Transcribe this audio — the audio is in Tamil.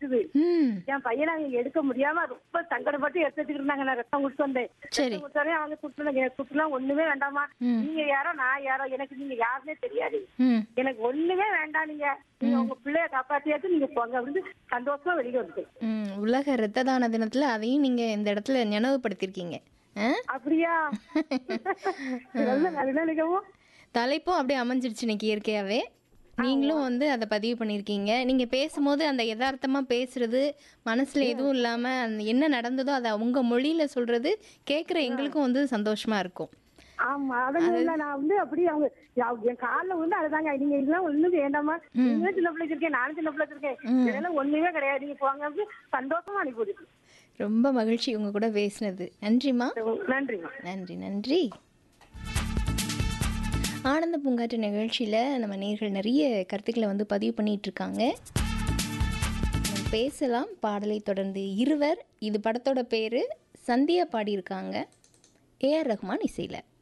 இருக்குது ம் என் பையனை அவங்க எடுக்க முடியாம ரொம்ப சங்கடப்பட்டு எடுத்துட்டு இருந்தாங்க நான் ரத்தம் கொடுத்து வந்தேன் சரி. ரத்தம் கொடுத்தாலே அவங்க கொடுத்துருந்தாங்க எனக்கு கொடுத்துலாம் ஒண்ணுமே வேண்டாமா ம். நீங்க யாரோ நான் யாரோ எனக்கு நீங்க யாருன்னே தெரியாது ம் எனக்கு ஒண்ணுமே வேண்டாம் நீங்க நீங்க உங்க பிள்ளைய காப்பாத்தியாச்சும் நீங்க போங்க அப்படின்னு சந்தோஷமா வெளியே வந்துட்டேன் ம் உலக இரத்த தான தினத்துல அதையும் நீங்க இந்த இடத்துல நினைவுபடுத்திருக்கீங்க ஆ? அப்படியா நல்ல நல்ல நிகமும் தலைப்பும் அப்படியே அமைஞ்சிருச்சு இன்னைக்கு இயற்கையாவே நீங்களும் வந்து அதை பதிவு பண்ணியிருக்கீங்க நீங்க பேசும்போது அந்த யதார்த்தமா பேசுறது மனசுல எதுவும் இல்லாம அந்த என்ன நடந்ததோ அதை உங்க மொழியில சொல்றது கேட்குற எங்களுக்கும் வந்து சந்தோஷமா இருக்கும் ஆமா அதனால நான் வந்து அப்படியே அவங்க அவங்க என் கால்ல வந்து அதுதாங்க நீங்க இதெல்லாம் ஒண்ணும் வேண்டாமா நீங்களும் சின்ன பிள்ளைக்கு இருக்கேன் நானும் சின்ன பிள்ளைக்கு இருக்கேன் இதெல்லாம் ஒண்ணுமே கிடையாது நீங்க போங்க அப்படின்னு சந்தோஷமா அனுப்பி ரொம்ப மகிழ்ச்சி உங்க கூட பேசினது நன்றிம்மா நன்றிங்க நன்றி நன்றி ஆனந்த பூங்காற்று நிகழ்ச்சியில் நம்ம நேர்கள் நிறைய கருத்துக்களை வந்து பதிவு பண்ணிட்டு இருக்காங்க நம்ம பேசலாம் பாடலை தொடர்ந்து இருவர் இது படத்தோட பேர் சந்தியா பாடியிருக்காங்க ஏஆர் ரஹ்மான் இசையில்